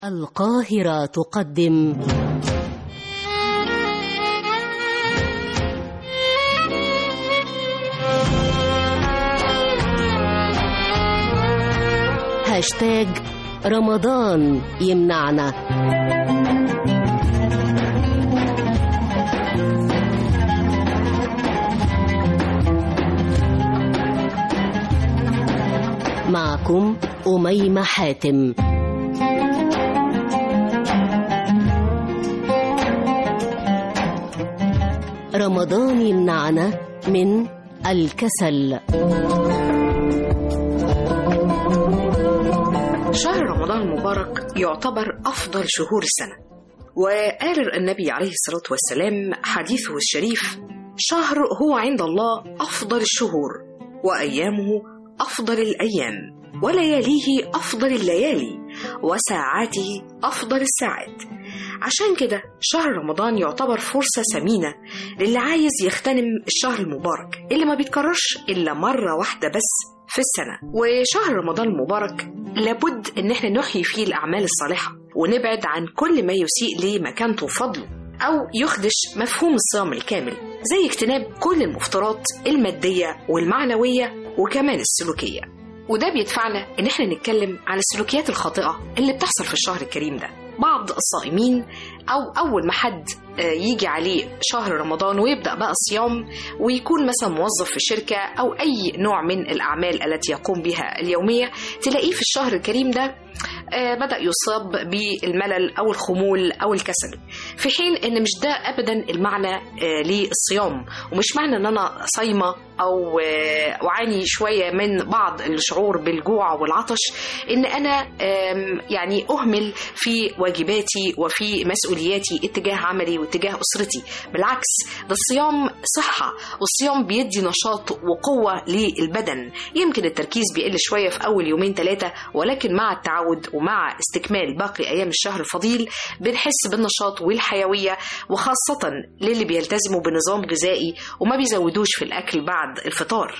القاهرة تقدم هاشتاج رمضان يمنعنا معكم أميمة حاتم رمضان يمنعنا من الكسل شهر رمضان المبارك يعتبر أفضل شهور السنة وقال النبي عليه الصلاة والسلام حديثه الشريف شهر هو عند الله أفضل الشهور وأيامه أفضل الأيام ولياليه أفضل الليالي وساعاته أفضل الساعات عشان كده شهر رمضان يعتبر فرصة ثمينة للي عايز يغتنم الشهر المبارك اللي ما بيتكررش إلا مرة واحدة بس في السنة وشهر رمضان المبارك لابد إن احنا نحيي فيه الأعمال الصالحة ونبعد عن كل ما يسيء لمكانته وفضله أو يخدش مفهوم الصيام الكامل زي اجتناب كل المفطرات المادية والمعنوية وكمان السلوكية وده بيدفعنا إن احنا نتكلم عن السلوكيات الخاطئة اللي بتحصل في الشهر الكريم ده بعض الصائمين أو أول ما حد يجي عليه شهر رمضان ويبدأ بقى الصيام ويكون مثلا موظف في شركة أو أي نوع من الأعمال التي يقوم بها اليومية تلاقيه في الشهر الكريم ده بدأ يصاب بالملل أو الخمول أو الكسل في حين إن مش ده أبدا المعنى للصيام ومش معنى إن أنا صايمة أو أعاني شوية من بعض الشعور بالجوع والعطش إن أنا يعني أهمل في واجباتي وفي مسؤولياتي اتجاه عملي واتجاه أسرتي بالعكس ده الصيام صحة والصيام بيدي نشاط وقوة للبدن يمكن التركيز بيقل شوية في أول يومين ثلاثة ولكن مع التعود ومع استكمال باقي أيام الشهر الفضيل بنحس بالنشاط والحيوية وخاصة للي بيلتزموا بنظام غذائي وما بيزودوش في الأكل بعد الفطار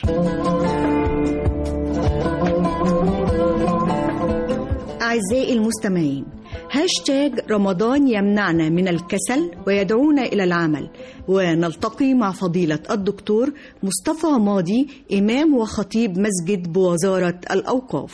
أعزائي المستمعين هاشتاج رمضان يمنعنا من الكسل ويدعونا إلى العمل ونلتقي مع فضيلة الدكتور مصطفى ماضي إمام وخطيب مسجد بوزارة الأوقاف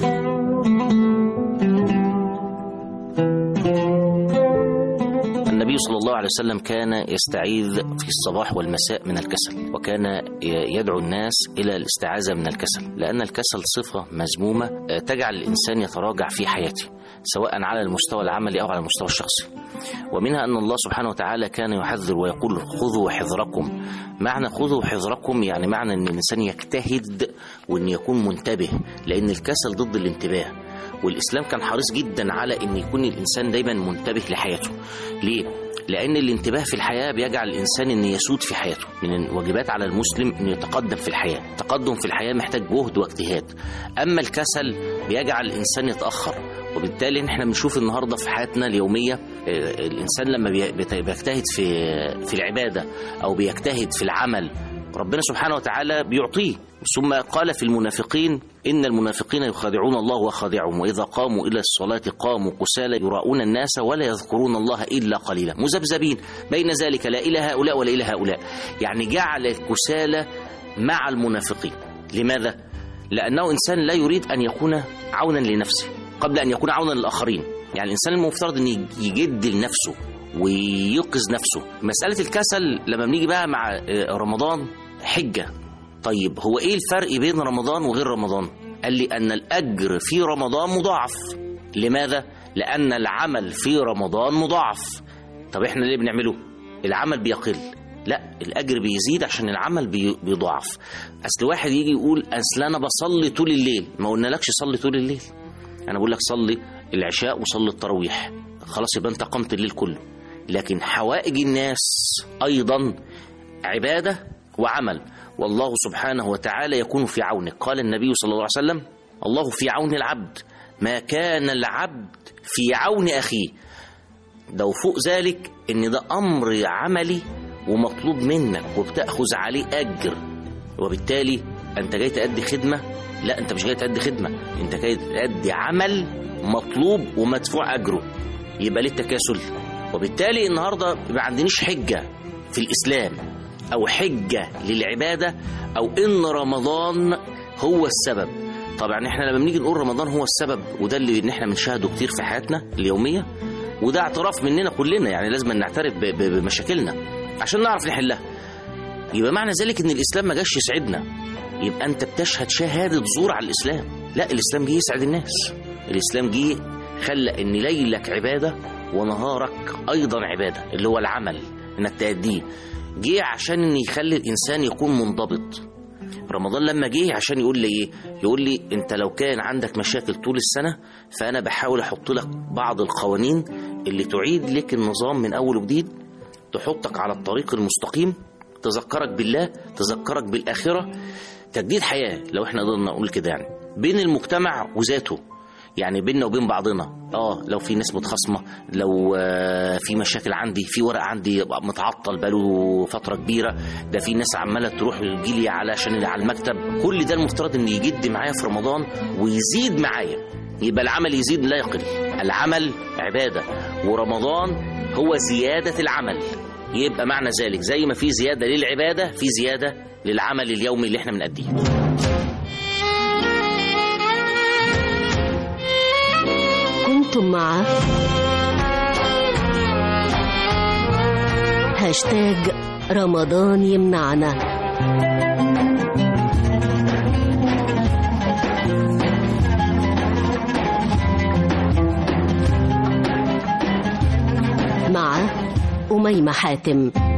النبي صلى الله عليه وسلم كان يستعيذ في الصباح والمساء من الكسل وكان يدعو الناس إلى الاستعاذة من الكسل لأن الكسل صفة مذمومة تجعل الإنسان يتراجع في حياته سواء على المستوى العملي أو على المستوى الشخصي ومنها أن الله سبحانه وتعالى كان يحذر ويقول خذوا حذركم معنى خذوا حذركم يعني معنى أن الإنسان يجتهد وأن يكون منتبه لأن الكسل ضد الانتباه والإسلام كان حريص جدا على أن يكون الإنسان دايما منتبه لحياته ليه؟ لأن الانتباه في الحياة بيجعل الإنسان أن يسود في حياته من الواجبات على المسلم أن يتقدم في الحياة التقدم في الحياة محتاج جهد واجتهاد أما الكسل بيجعل الإنسان يتأخر وبالتالي احنا بنشوف النهارده في حياتنا اليوميه الانسان لما بيجتهد في في العباده او بيجتهد في العمل ربنا سبحانه وتعالى بيعطيه ثم قال في المنافقين إن المنافقين يخادعون الله وخادعهم وإذا قاموا إلى الصلاة قاموا كسالى يراؤون الناس ولا يذكرون الله إلا قليلا مذبذبين بين ذلك لا إلى هؤلاء ولا إلى هؤلاء يعني جعل الكسالى مع المنافقين لماذا؟ لأنه إنسان لا يريد أن يكون عونا لنفسه قبل أن يكون عونا للآخرين يعني الإنسان المفترض أن يجد لنفسه ويوقظ نفسه مسألة الكسل لما بنيجي بقى مع رمضان حجة طيب هو ايه الفرق بين رمضان وغير رمضان قال لي ان الاجر في رمضان مضاعف لماذا لان العمل في رمضان مضاعف طب احنا ليه بنعمله العمل بيقل لا الاجر بيزيد عشان العمل بي بيضاعف اصل واحد يجي يقول اصل انا بصلي طول الليل ما قلنالكش صلي طول الليل انا بقول لك صلي العشاء وصلي التراويح خلاص يبقى انت قمت الليل كله لكن حوائج الناس ايضا عباده وعمل والله سبحانه وتعالى يكون في عونك قال النبي صلى الله عليه وسلم الله في عون العبد ما كان العبد في عون أخيه ده وفوق ذلك ان ده أمر عملي ومطلوب منك وبتأخذ عليه أجر وبالتالي أنت جاي تأدي خدمة لا أنت مش جاي تأدي خدمة أنت جاي تأدي عمل مطلوب ومدفوع أجره يبقى ليه التكاسل وبالتالي النهارده ما عندنيش حجه في الاسلام او حجه للعباده او ان رمضان هو السبب طبعا احنا لما بنيجي نقول رمضان هو السبب وده اللي ان احنا بنشاهده كتير في حياتنا اليوميه وده اعتراف مننا كلنا يعني لازم نعترف ب- ب- بمشاكلنا عشان نعرف نحلها يبقى معنى ذلك ان الاسلام ما جاش يسعدنا يبقى انت بتشهد شهاده زور على الاسلام لا الاسلام جه يسعد الناس الاسلام جه خلى ان ليلك عباده ونهارك ايضا عباده اللي هو العمل انك تأديه جه عشان ان يخلي الانسان يكون منضبط رمضان لما جه عشان يقول لي ايه يقول لي انت لو كان عندك مشاكل طول السنه فانا بحاول احط لك بعض القوانين اللي تعيد لك النظام من اول وجديد تحطك على الطريق المستقيم تذكرك بالله تذكرك بالاخره تجديد حياه لو احنا قدرنا نقول كده يعني بين المجتمع وذاته يعني بيننا وبين بعضنا اه لو في ناس متخاصمه لو آه في مشاكل عندي في ورق عندي متعطل بقاله فتره كبيره ده في ناس عماله تروح تجيلي علشان اللي على المكتب كل ده المفترض ان يجد معايا في رمضان ويزيد معايا يبقى العمل يزيد لا يقل العمل عباده ورمضان هو زياده العمل يبقى معنى ذلك زي ما في زياده للعباده في زياده للعمل اليومي اللي احنا بنأديه كنتم مع هاشتاج رمضان يمنعنا مع أميمة حاتم